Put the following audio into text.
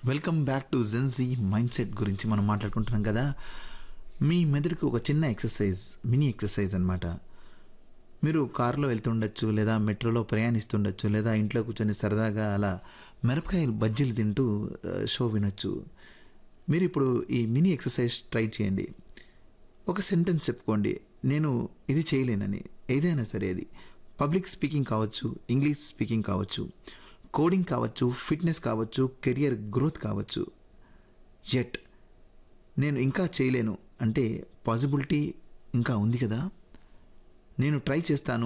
welcome back to gen Z mindset గురించి మనం మాట్లాడుకుంటున్నాం కదా మీ మెదడుకు ఒక చిన్న ఎక్సర్సైజ్ మినీ ఎక్సర్సైజ్ అనమాట మీరు కారులో వెళ్తుండొచ్చు లేదా మెట్రోలో ప్రయాణిస్తుండొచ్చు లేదా ఇంట్లో కూర్చొని సరదాగా అలా మిరపకాయలు బజ్జీలు తింటూ ఆ, షో వినొచ్చు మీరు ఇప్పుడు ఈ మినీ ఎక్సర్సైజ్ ట్రై చేయండి ఒక సెంటెన్స్ చెప్పుకోండి నేను ఇది చేయలేనని ఏదైనా సరే అది పబ్లిక్ స్పీకింగ్ కావచ్చు ఇంగ్లీష్ స్పీకింగ్ కావచ్చు కోడింగ్ కావచ్చు ఫిట్నెస్ కావచ్చు కెరియర్ గ్రోత్ కావచ్చు ఎట్ నేను ఇంకా చేయలేను అంటే పాసిబిలిటీ ఇంకా ఉంది కదా నేను ట్రై చేస్తాను